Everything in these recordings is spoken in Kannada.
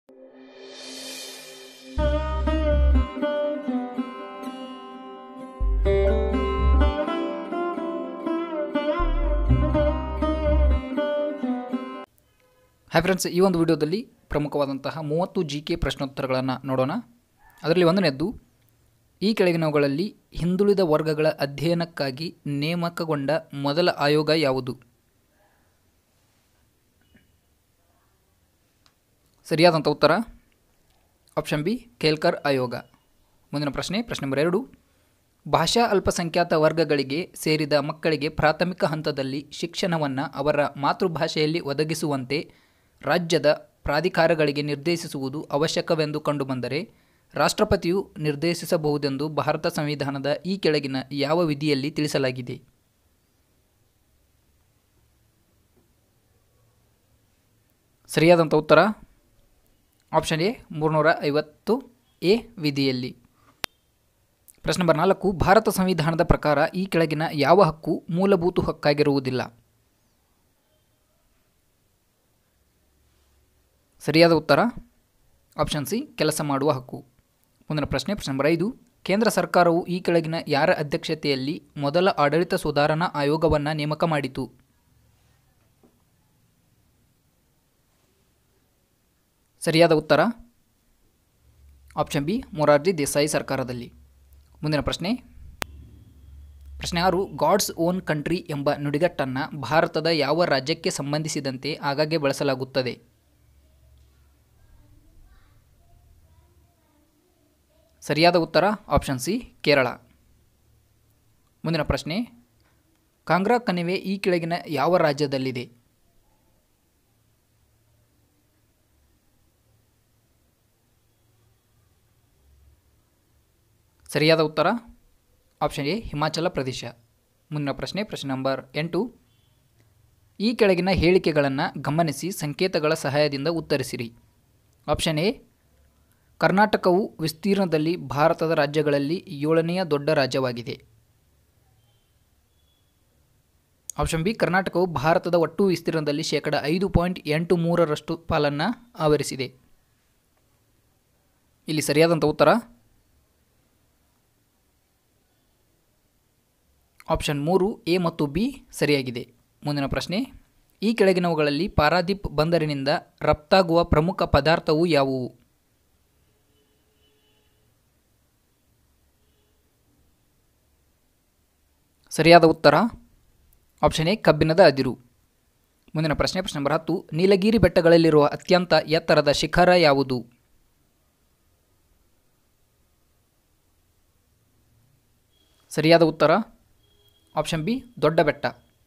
ಹಾಯ್ ಫ್ರೆಂಡ್ಸ್ ಈ ಒಂದು ವಿಡಿಯೋದಲ್ಲಿ ಪ್ರಮುಖವಾದಂತಹ ಮೂವತ್ತು ಜಿ ಕೆ ಪ್ರಶ್ನೋತ್ತರಗಳನ್ನು ನೋಡೋಣ ಅದರಲ್ಲಿ ಒಂದನೇದ್ದು ಈ ಕೆಳಗಿನವುಗಳಲ್ಲಿ ಹಿಂದುಳಿದ ವರ್ಗಗಳ ಅಧ್ಯಯನಕ್ಕಾಗಿ ನೇಮಕಗೊಂಡ ಮೊದಲ ಆಯೋಗ ಯಾವುದು ಸರಿಯಾದಂಥ ಉತ್ತರ ಆಪ್ಷನ್ ಬಿ ಕೇಲ್ಕರ್ ಆಯೋಗ ಮುಂದಿನ ಪ್ರಶ್ನೆ ಪ್ರಶ್ನೆ ನಂಬರ್ ಎರಡು ಭಾಷಾ ಅಲ್ಪಸಂಖ್ಯಾತ ವರ್ಗಗಳಿಗೆ ಸೇರಿದ ಮಕ್ಕಳಿಗೆ ಪ್ರಾಥಮಿಕ ಹಂತದಲ್ಲಿ ಶಿಕ್ಷಣವನ್ನು ಅವರ ಮಾತೃಭಾಷೆಯಲ್ಲಿ ಒದಗಿಸುವಂತೆ ರಾಜ್ಯದ ಪ್ರಾಧಿಕಾರಗಳಿಗೆ ನಿರ್ದೇಶಿಸುವುದು ಅವಶ್ಯಕವೆಂದು ಕಂಡುಬಂದರೆ ರಾಷ್ಟ್ರಪತಿಯು ನಿರ್ದೇಶಿಸಬಹುದೆಂದು ಭಾರತ ಸಂವಿಧಾನದ ಈ ಕೆಳಗಿನ ಯಾವ ವಿಧಿಯಲ್ಲಿ ತಿಳಿಸಲಾಗಿದೆ ಸರಿಯಾದಂಥ ಉತ್ತರ ಆಪ್ಷನ್ ಎ ಮೂರುನೂರ ಐವತ್ತು ಎ ವಿಧಿಯಲ್ಲಿ ಪ್ರಶ್ನೆ ನಂಬರ್ ನಾಲ್ಕು ಭಾರತ ಸಂವಿಧಾನದ ಪ್ರಕಾರ ಈ ಕೆಳಗಿನ ಯಾವ ಹಕ್ಕು ಮೂಲಭೂತ ಹಕ್ಕಾಗಿರುವುದಿಲ್ಲ ಸರಿಯಾದ ಉತ್ತರ ಆಪ್ಷನ್ ಸಿ ಕೆಲಸ ಮಾಡುವ ಹಕ್ಕು ಮುಂದಿನ ಪ್ರಶ್ನೆ ಪ್ರಶ್ನೆ ನಂಬರ್ ಐದು ಕೇಂದ್ರ ಸರ್ಕಾರವು ಈ ಕೆಳಗಿನ ಯಾರ ಅಧ್ಯಕ್ಷತೆಯಲ್ಲಿ ಮೊದಲ ಆಡಳಿತ ಸುಧಾರಣಾ ಆಯೋಗವನ್ನು ನೇಮಕ ಮಾಡಿತು ಸರಿಯಾದ ಉತ್ತರ ಆಪ್ಷನ್ ಬಿ ಮೊರಾರ್ಜಿ ದೇಸಾಯಿ ಸರ್ಕಾರದಲ್ಲಿ ಮುಂದಿನ ಪ್ರಶ್ನೆ ಪ್ರಶ್ನೆ ಆರು ಗಾಡ್ಸ್ ಓನ್ ಕಂಟ್ರಿ ಎಂಬ ನುಡಿಗಟ್ಟನ್ನು ಭಾರತದ ಯಾವ ರಾಜ್ಯಕ್ಕೆ ಸಂಬಂಧಿಸಿದಂತೆ ಆಗಾಗ್ಗೆ ಬಳಸಲಾಗುತ್ತದೆ ಸರಿಯಾದ ಉತ್ತರ ಆಪ್ಷನ್ ಸಿ ಕೇರಳ ಮುಂದಿನ ಪ್ರಶ್ನೆ ಕಾಂಗ್ರಾ ಕಣಿವೆ ಈ ಕೆಳಗಿನ ಯಾವ ರಾಜ್ಯದಲ್ಲಿದೆ ಸರಿಯಾದ ಉತ್ತರ ಆಪ್ಷನ್ ಎ ಹಿಮಾಚಲ ಪ್ರದೇಶ ಮುಂದಿನ ಪ್ರಶ್ನೆ ಪ್ರಶ್ನೆ ನಂಬರ್ ಎಂಟು ಈ ಕೆಳಗಿನ ಹೇಳಿಕೆಗಳನ್ನು ಗಮನಿಸಿ ಸಂಕೇತಗಳ ಸಹಾಯದಿಂದ ಉತ್ತರಿಸಿರಿ ಆಪ್ಷನ್ ಎ ಕರ್ನಾಟಕವು ವಿಸ್ತೀರ್ಣದಲ್ಲಿ ಭಾರತದ ರಾಜ್ಯಗಳಲ್ಲಿ ಏಳನೆಯ ದೊಡ್ಡ ರಾಜ್ಯವಾಗಿದೆ ಆಪ್ಷನ್ ಬಿ ಕರ್ನಾಟಕವು ಭಾರತದ ಒಟ್ಟು ವಿಸ್ತೀರ್ಣದಲ್ಲಿ ಶೇಕಡ ಐದು ಪಾಯಿಂಟ್ ಎಂಟು ಮೂರರಷ್ಟು ಪಾಲನ್ನು ಆವರಿಸಿದೆ ಇಲ್ಲಿ ಸರಿಯಾದಂಥ ಉತ್ತರ ಆಪ್ಷನ್ ಮೂರು ಎ ಮತ್ತು ಬಿ ಸರಿಯಾಗಿದೆ ಮುಂದಿನ ಪ್ರಶ್ನೆ ಈ ಕೆಳಗಿನವುಗಳಲ್ಲಿ ಪಾರಾದೀಪ್ ಬಂದರಿನಿಂದ ರಫ್ತಾಗುವ ಪ್ರಮುಖ ಪದಾರ್ಥವು ಯಾವುವು ಸರಿಯಾದ ಉತ್ತರ ಆಪ್ಷನ್ ಎ ಕಬ್ಬಿಣದ ಅದಿರು ಮುಂದಿನ ಪ್ರಶ್ನೆ ಪ್ರಶ್ನೆ ನಂಬರ್ ಹತ್ತು ನೀಲಗಿರಿ ಬೆಟ್ಟಗಳಲ್ಲಿರುವ ಅತ್ಯಂತ ಎತ್ತರದ ಶಿಖರ ಯಾವುದು ಸರಿಯಾದ ಉತ್ತರ ಆಪ್ಷನ್ ಬಿ ದೊಡ್ಡ ಬೆಟ್ಟ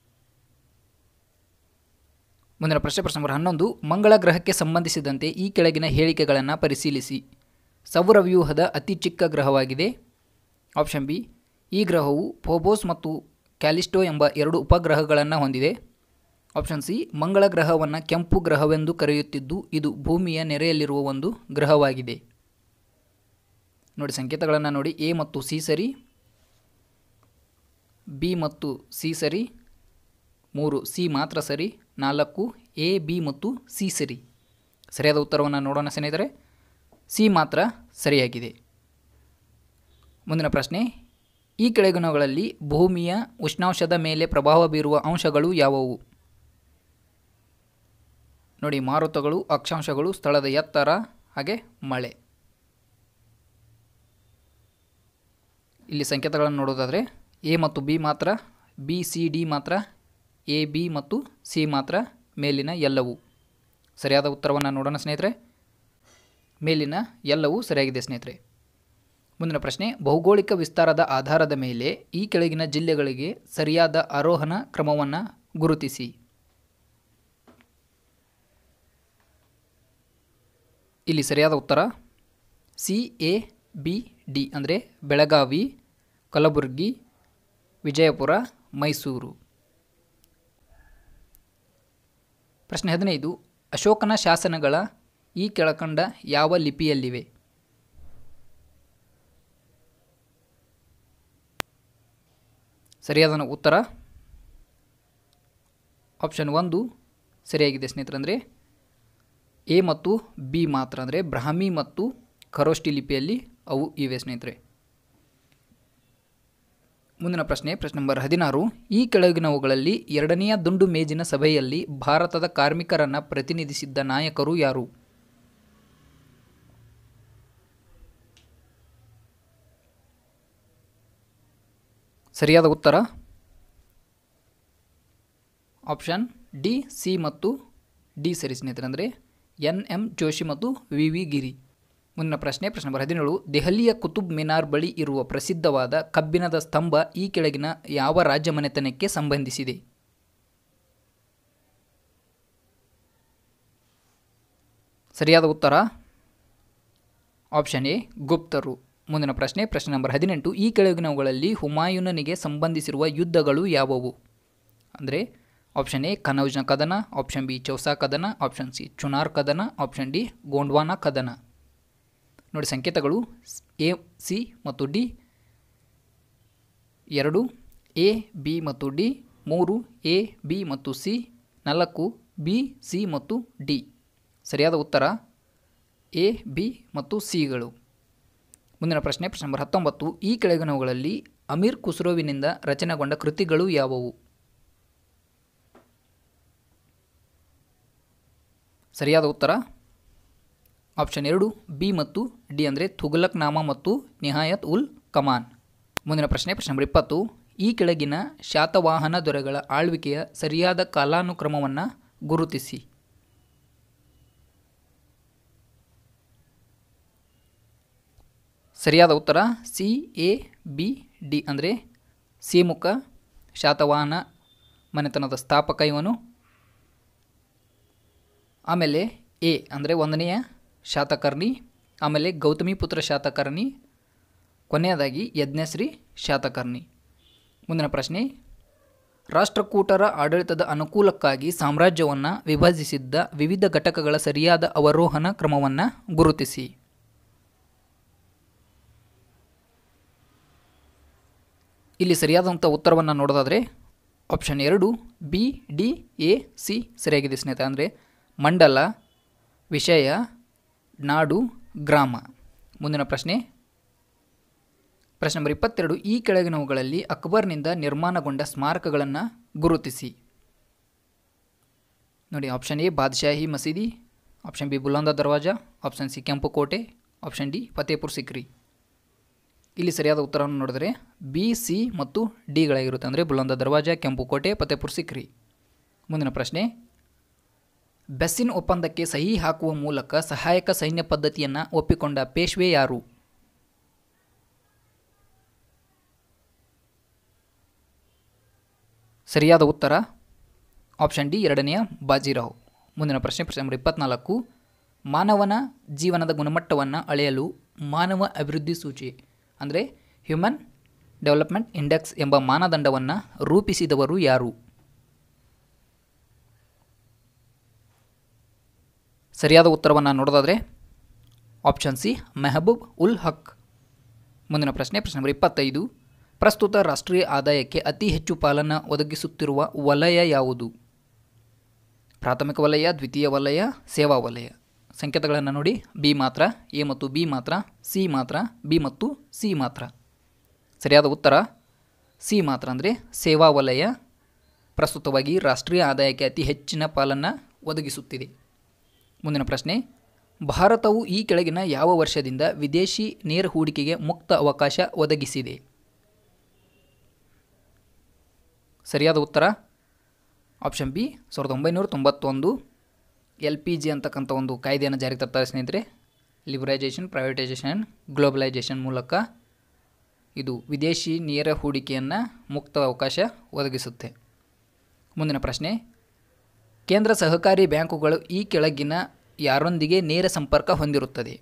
ಮುಂದಿನ ಪ್ರಶ್ನೆ ಪ್ರಶ್ನೆ ನಂಬರ್ ಹನ್ನೊಂದು ಮಂಗಳ ಗ್ರಹಕ್ಕೆ ಸಂಬಂಧಿಸಿದಂತೆ ಈ ಕೆಳಗಿನ ಹೇಳಿಕೆಗಳನ್ನು ಪರಿಶೀಲಿಸಿ ಸೌರವ್ಯೂಹದ ಅತಿ ಚಿಕ್ಕ ಗ್ರಹವಾಗಿದೆ ಆಪ್ಷನ್ ಬಿ ಈ ಗ್ರಹವು ಫೋಬೋಸ್ ಮತ್ತು ಕ್ಯಾಲಿಸ್ಟೋ ಎಂಬ ಎರಡು ಉಪಗ್ರಹಗಳನ್ನು ಹೊಂದಿದೆ ಆಪ್ಷನ್ ಸಿ ಮಂಗಳ ಗ್ರಹವನ್ನು ಕೆಂಪು ಗ್ರಹವೆಂದು ಕರೆಯುತ್ತಿದ್ದು ಇದು ಭೂಮಿಯ ನೆರೆಯಲ್ಲಿರುವ ಒಂದು ಗ್ರಹವಾಗಿದೆ ನೋಡಿ ಸಂಕೇತಗಳನ್ನು ನೋಡಿ ಎ ಮತ್ತು ಸಿ ಸರಿ ಬಿ ಮತ್ತು ಸಿ ಸರಿ ಮೂರು ಸಿ ಮಾತ್ರ ಸರಿ ನಾಲ್ಕು ಎ ಬಿ ಮತ್ತು ಸಿ ಸರಿ ಸರಿಯಾದ ಉತ್ತರವನ್ನು ನೋಡೋಣ ಸ್ನೇಹಿತರೆ ಸಿ ಮಾತ್ರ ಸರಿಯಾಗಿದೆ ಮುಂದಿನ ಪ್ರಶ್ನೆ ಈ ಕೆಳಗಿನವುಗಳಲ್ಲಿ ಭೂಮಿಯ ಉಷ್ಣಾಂಶದ ಮೇಲೆ ಪ್ರಭಾವ ಬೀರುವ ಅಂಶಗಳು ಯಾವುವು ನೋಡಿ ಮಾರುತಗಳು ಅಕ್ಷಾಂಶಗಳು ಸ್ಥಳದ ಎತ್ತರ ಹಾಗೆ ಮಳೆ ಇಲ್ಲಿ ಸಂಕೇತಗಳನ್ನು ನೋಡೋದಾದರೆ ಎ ಮತ್ತು ಬಿ ಮಾತ್ರ ಬಿ ಸಿ ಡಿ ಮಾತ್ರ ಎ ಬಿ ಮತ್ತು ಸಿ ಮಾತ್ರ ಮೇಲಿನ ಎಲ್ಲವೂ ಸರಿಯಾದ ಉತ್ತರವನ್ನು ನೋಡೋಣ ಸ್ನೇಹಿತರೆ ಮೇಲಿನ ಎಲ್ಲವೂ ಸರಿಯಾಗಿದೆ ಸ್ನೇಹಿತರೆ ಮುಂದಿನ ಪ್ರಶ್ನೆ ಭೌಗೋಳಿಕ ವಿಸ್ತಾರದ ಆಧಾರದ ಮೇಲೆ ಈ ಕೆಳಗಿನ ಜಿಲ್ಲೆಗಳಿಗೆ ಸರಿಯಾದ ಆರೋಹಣ ಕ್ರಮವನ್ನು ಗುರುತಿಸಿ ಇಲ್ಲಿ ಸರಿಯಾದ ಉತ್ತರ ಸಿ ಎ ಬಿ ಡಿ ಅಂದರೆ ಬೆಳಗಾವಿ ಕಲಬುರಗಿ ವಿಜಯಪುರ ಮೈಸೂರು ಪ್ರಶ್ನೆ ಹದಿನೈದು ಅಶೋಕನ ಶಾಸನಗಳ ಈ ಕೆಳಕಂಡ ಯಾವ ಲಿಪಿಯಲ್ಲಿವೆ ಸರಿಯಾದ ಉತ್ತರ ಆಪ್ಷನ್ ಒಂದು ಸರಿಯಾಗಿದೆ ಸ್ನೇಹಿತರೆ ಅಂದರೆ ಎ ಮತ್ತು ಬಿ ಮಾತ್ರ ಅಂದರೆ ಬ್ರಾಹ್ಮಿ ಮತ್ತು ಖರೋಷ್ಠಿ ಲಿಪಿಯಲ್ಲಿ ಅವು ಇವೆ ಸ್ನೇಹಿತರೆ ಮುಂದಿನ ಪ್ರಶ್ನೆ ಪ್ರಶ್ನೆ ನಂಬರ್ ಹದಿನಾರು ಈ ಕೆಳಗಿನವುಗಳಲ್ಲಿ ಎರಡನೆಯ ದುಂಡು ಮೇಜಿನ ಸಭೆಯಲ್ಲಿ ಭಾರತದ ಕಾರ್ಮಿಕರನ್ನು ಪ್ರತಿನಿಧಿಸಿದ್ದ ನಾಯಕರು ಯಾರು ಸರಿಯಾದ ಉತ್ತರ ಆಪ್ಷನ್ ಡಿ ಸಿ ಮತ್ತು ಡಿ ಸರಿ ಸ್ನೇಹಿತರೆ ಅಂದರೆ ಎನ್ ಎಂ ಜೋಶಿ ಮತ್ತು ವಿ ವಿ ಗಿರಿ ಮುಂದಿನ ಪ್ರಶ್ನೆ ಪ್ರಶ್ನೆ ನಂಬರ್ ಹದಿನೇಳು ದೆಹಲಿಯ ಕುತುಬ್ ಮಿನಾರ್ ಬಳಿ ಇರುವ ಪ್ರಸಿದ್ಧವಾದ ಕಬ್ಬಿಣದ ಸ್ತಂಭ ಈ ಕೆಳಗಿನ ಯಾವ ರಾಜ್ಯ ಮನೆತನಕ್ಕೆ ಸಂಬಂಧಿಸಿದೆ ಸರಿಯಾದ ಉತ್ತರ ಆಪ್ಷನ್ ಎ ಗುಪ್ತರು ಮುಂದಿನ ಪ್ರಶ್ನೆ ಪ್ರಶ್ನೆ ನಂಬರ್ ಹದಿನೆಂಟು ಈ ಕೆಳಗಿನವುಗಳಲ್ಲಿ ಹುಮಾಯೂನನಿಗೆ ಸಂಬಂಧಿಸಿರುವ ಯುದ್ಧಗಳು ಯಾವುವು ಅಂದರೆ ಆಪ್ಷನ್ ಎ ಕನೌಜ್ನ ಕದನ ಆಪ್ಷನ್ ಬಿ ಚೌಸಾ ಕದನ ಆಪ್ಷನ್ ಸಿ ಚುನಾರ್ ಕದನ ಆಪ್ಷನ್ ಡಿ ಗೋಂಡ್ವಾನಾ ಕದನ ನೋಡಿ ಸಂಕೇತಗಳು ಎ ಸಿ ಮತ್ತು ಡಿ ಎರಡು ಎ ಬಿ ಮತ್ತು ಡಿ ಮೂರು ಎ ಬಿ ಮತ್ತು ಸಿ ನಾಲ್ಕು ಬಿ ಸಿ ಮತ್ತು ಡಿ ಸರಿಯಾದ ಉತ್ತರ ಎ ಬಿ ಮತ್ತು ಸಿಗಳು ಮುಂದಿನ ಪ್ರಶ್ನೆ ಪ್ರಶ್ನೆ ನಂಬರ್ ಹತ್ತೊಂಬತ್ತು ಈ ಕೆಳಗಿನವುಗಳಲ್ಲಿ ಅಮೀರ್ ಖುಸ್ರೋವಿನಿಂದ ರಚನೆಗೊಂಡ ಕೃತಿಗಳು ಯಾವುವು ಸರಿಯಾದ ಉತ್ತರ ಆಪ್ಷನ್ ಎರಡು ಬಿ ಮತ್ತು ಡಿ ಅಂದರೆ ತುಘಲಕ್ ನಾಮ ಮತ್ತು ನಿಹಾಯತ್ ಉಲ್ ಕಮಾನ್ ಮುಂದಿನ ಪ್ರಶ್ನೆ ಪ್ರಶ್ನೆ ನಂಬರ್ ಇಪ್ಪತ್ತು ಈ ಕೆಳಗಿನ ಶಾತವಾಹನ ದೊರೆಗಳ ಆಳ್ವಿಕೆಯ ಸರಿಯಾದ ಕಾಲಾನುಕ್ರಮವನ್ನು ಗುರುತಿಸಿ ಸರಿಯಾದ ಉತ್ತರ ಸಿ ಎ ಬಿ ಡಿ ಅಂದರೆ ಸಿಮುಖ ಶಾತವಾಹನ ಮನೆತನದ ಸ್ಥಾಪಕ ಇವನು ಆಮೇಲೆ ಎ ಅಂದರೆ ಒಂದನೆಯ ಶಾತಕರ್ಣಿ ಆಮೇಲೆ ಗೌತಮಿ ಪುತ್ರ ಶಾತಕರ್ಣಿ ಕೊನೆಯದಾಗಿ ಯಜ್ಞಶ್ರೀ ಶಾತಕರ್ಣಿ ಮುಂದಿನ ಪ್ರಶ್ನೆ ರಾಷ್ಟ್ರಕೂಟರ ಆಡಳಿತದ ಅನುಕೂಲಕ್ಕಾಗಿ ಸಾಮ್ರಾಜ್ಯವನ್ನು ವಿಭಜಿಸಿದ್ದ ವಿವಿಧ ಘಟಕಗಳ ಸರಿಯಾದ ಅವರೋಹಣ ಕ್ರಮವನ್ನು ಗುರುತಿಸಿ ಇಲ್ಲಿ ಸರಿಯಾದಂಥ ಉತ್ತರವನ್ನು ನೋಡೋದಾದರೆ ಆಪ್ಷನ್ ಎರಡು ಬಿ ಡಿ ಎ ಸಿ ಸರಿಯಾಗಿದೆ ಸ್ನೇಹಿತರೆ ಅಂದರೆ ಮಂಡಲ ವಿಷಯ ನಾಡು ಗ್ರಾಮ ಮುಂದಿನ ಪ್ರಶ್ನೆ ಪ್ರಶ್ನೆ ನಂಬರ್ ಇಪ್ಪತ್ತೆರಡು ಈ ಕೆಳಗಿನವುಗಳಲ್ಲಿ ಅಕ್ಬರ್ನಿಂದ ನಿರ್ಮಾಣಗೊಂಡ ಸ್ಮಾರಕಗಳನ್ನು ಗುರುತಿಸಿ ನೋಡಿ option A Badshahi Masjid option B Buland Darwaza option C ಕೆಂಪು ಕೋಟೆ ಆಪ್ಷನ್ ಡಿ ಫತೇಪುರ್ ಸಿಕ್ರಿ ಇಲ್ಲಿ ಸರಿಯಾದ ಉತ್ತರವನ್ನು ನೋಡಿದರೆ ಬಿ ಸಿ ಮತ್ತು ಡಿಗಳಾಗಿರುತ್ತೆ ಅಂದರೆ ಬುಲಂದ ದರ್ವಾಜ ಕೆಂಪು ಕೋಟೆ ಫತೇಪುರ್ ಸಿಕ್ರಿ ಮುಂದಿನ ಪ್ರಶ್ನೆ ಬೆಸ್ಸಿನ್ ಒಪ್ಪಂದಕ್ಕೆ ಸಹಿ ಹಾಕುವ ಮೂಲಕ ಸಹಾಯಕ ಸೈನ್ಯ ಪದ್ಧತಿಯನ್ನು ಒಪ್ಪಿಕೊಂಡ ಪೇಶ್ವೆ ಯಾರು ಸರಿಯಾದ ಉತ್ತರ ಆಪ್ಷನ್ ಡಿ ಎರಡನೆಯ ಬಾಜಿರಾವ್ ಮುಂದಿನ ಪ್ರಶ್ನೆ ಪ್ರಶ್ನೆ ನಂಬರ್ ಇಪ್ಪತ್ನಾಲ್ಕು ಮಾನವನ ಜೀವನದ ಗುಣಮಟ್ಟವನ್ನು ಅಳೆಯಲು ಮಾನವ ಅಭಿವೃದ್ಧಿ ಸೂಚಿ ಅಂದರೆ ಹ್ಯೂಮನ್ ಡೆವಲಪ್ಮೆಂಟ್ ಇಂಡೆಕ್ಸ್ ಎಂಬ ಮಾನದಂಡವನ್ನು ರೂಪಿಸಿದವರು ಯಾರು ಸರಿಯಾದ ಉತ್ತರವನ್ನು ನೋಡೋದಾದರೆ ಆಪ್ಷನ್ ಸಿ ಮೆಹಬೂಬ್ ಉಲ್ ಹಕ್ ಮುಂದಿನ ಪ್ರಶ್ನೆ ಪ್ರಶ್ನೆ ನಂಬರ್ ಇಪ್ಪತ್ತೈದು ಪ್ರಸ್ತುತ ರಾಷ್ಟ್ರೀಯ ಆದಾಯಕ್ಕೆ ಅತಿ ಹೆಚ್ಚು ಪಾಲನ್ನು ಒದಗಿಸುತ್ತಿರುವ ವಲಯ ಯಾವುದು ಪ್ರಾಥಮಿಕ ವಲಯ ದ್ವಿತೀಯ ವಲಯ ಸೇವಾ ವಲಯ ಸಂಕೇತಗಳನ್ನು ನೋಡಿ ಬಿ ಮಾತ್ರ ಎ ಮತ್ತು ಬಿ ಮಾತ್ರ ಸಿ ಮಾತ್ರ ಬಿ ಮತ್ತು ಸಿ ಮಾತ್ರ ಸರಿಯಾದ ಉತ್ತರ ಸಿ ಮಾತ್ರ ಅಂದರೆ ಸೇವಾ ವಲಯ ಪ್ರಸ್ತುತವಾಗಿ ರಾಷ್ಟ್ರೀಯ ಆದಾಯಕ್ಕೆ ಅತಿ ಹೆಚ್ಚಿನ ಪಾಲನ್ನು ಒದಗಿಸುತ್ತಿದೆ ಮುಂದಿನ ಪ್ರಶ್ನೆ ಭಾರತವು ಈ ಕೆಳಗಿನ ಯಾವ ವರ್ಷದಿಂದ ವಿದೇಶಿ ನೇರ ಹೂಡಿಕೆಗೆ ಮುಕ್ತ ಅವಕಾಶ ಒದಗಿಸಿದೆ ಸರಿಯಾದ ಉತ್ತರ ಆಪ್ಷನ್ ಬಿ ಸಾವಿರದ ಒಂಬೈನೂರ ತೊಂಬತ್ತೊಂದು ಎಲ್ ಪಿ ಜಿ ಅಂತಕ್ಕಂಥ ಒಂದು ಕಾಯ್ದೆಯನ್ನು ಜಾರಿಗೆ ತರ್ತಾರೆ ಸ್ನೇಹಿತರೆ ಲಿಬರೈಜೇಷನ್ ಪ್ರೈವೇಟೈಸೇಷನ್ ಗ್ಲೋಬಲೈಜೇಷನ್ ಮೂಲಕ ಇದು ವಿದೇಶಿ ನೇರ ಹೂಡಿಕೆಯನ್ನು ಮುಕ್ತ ಅವಕಾಶ ಒದಗಿಸುತ್ತೆ ಮುಂದಿನ ಪ್ರಶ್ನೆ ಕೇಂದ್ರ ಸಹಕಾರಿ ಬ್ಯಾಂಕುಗಳು ಈ ಕೆಳಗಿನ ಯಾರೊಂದಿಗೆ ನೇರ ಸಂಪರ್ಕ ಹೊಂದಿರುತ್ತದೆ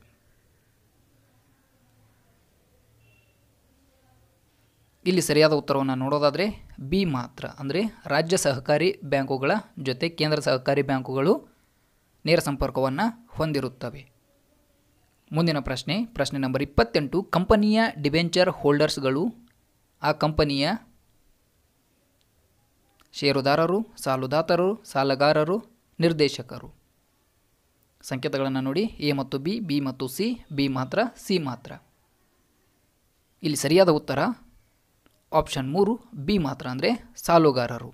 ಇಲ್ಲಿ ಸರಿಯಾದ ಉತ್ತರವನ್ನು ನೋಡೋದಾದರೆ ಬಿ ಮಾತ್ರ ಅಂದರೆ ರಾಜ್ಯ ಸಹಕಾರಿ ಬ್ಯಾಂಕುಗಳ ಜೊತೆ ಕೇಂದ್ರ ಸಹಕಾರಿ ಬ್ಯಾಂಕುಗಳು ನೇರ ಸಂಪರ್ಕವನ್ನು ಹೊಂದಿರುತ್ತವೆ ಮುಂದಿನ ಪ್ರಶ್ನೆ ಪ್ರಶ್ನೆ ನಂಬರ್ ಇಪ್ಪತ್ತೆಂಟು ಕಂಪನಿಯ ಡಿಬೆಂಚರ್ ಹೋಲ್ಡರ್ಸ್ಗಳು ಆ ಕಂಪನಿಯ ಷೇರುದಾರರು ಸಾಲುದಾತರು ಸಾಲಗಾರರು ನಿರ್ದೇಶಕರು ಸಂಕೇತಗಳನ್ನು ನೋಡಿ ಎ ಮತ್ತು ಬಿ ಬಿ ಮತ್ತು ಸಿ ಬಿ ಮಾತ್ರ ಸಿ ಮಾತ್ರ ಇಲ್ಲಿ ಸರಿಯಾದ ಉತ್ತರ ಆಪ್ಷನ್ ಮೂರು ಬಿ ಮಾತ್ರ ಅಂದರೆ ಸಾಲುಗಾರರು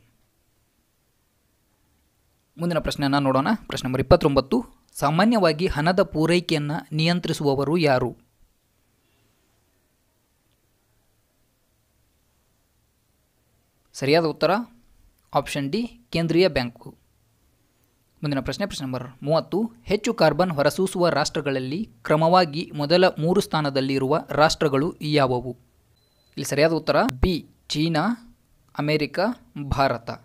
ಮುಂದಿನ ಪ್ರಶ್ನೆಯನ್ನು ನೋಡೋಣ ಪ್ರಶ್ನೆ ನಂಬರ್ ಇಪ್ಪತ್ತೊಂಬತ್ತು ಸಾಮಾನ್ಯವಾಗಿ ಹಣದ ಪೂರೈಕೆಯನ್ನು ನಿಯಂತ್ರಿಸುವವರು ಯಾರು ಸರಿಯಾದ ಉತ್ತರ ಆಪ್ಷನ್ ಡಿ ಕೇಂದ್ರೀಯ ಬ್ಯಾಂಕು ಮುಂದಿನ ಪ್ರಶ್ನೆ ಪ್ರಶ್ನೆ ನಂಬರ್ ಮೂವತ್ತು ಹೆಚ್ಚು ಕಾರ್ಬನ್ ಹೊರಸೂಸುವ ರಾಷ್ಟ್ರಗಳಲ್ಲಿ ಕ್ರಮವಾಗಿ ಮೊದಲ ಮೂರು ಸ್ಥಾನದಲ್ಲಿರುವ ರಾಷ್ಟ್ರಗಳು ಯಾವುವು ಇಲ್ಲಿ ಸರಿಯಾದ ಉತ್ತರ ಬಿ ಚೀನಾ ಅಮೇರಿಕ ಭಾರತ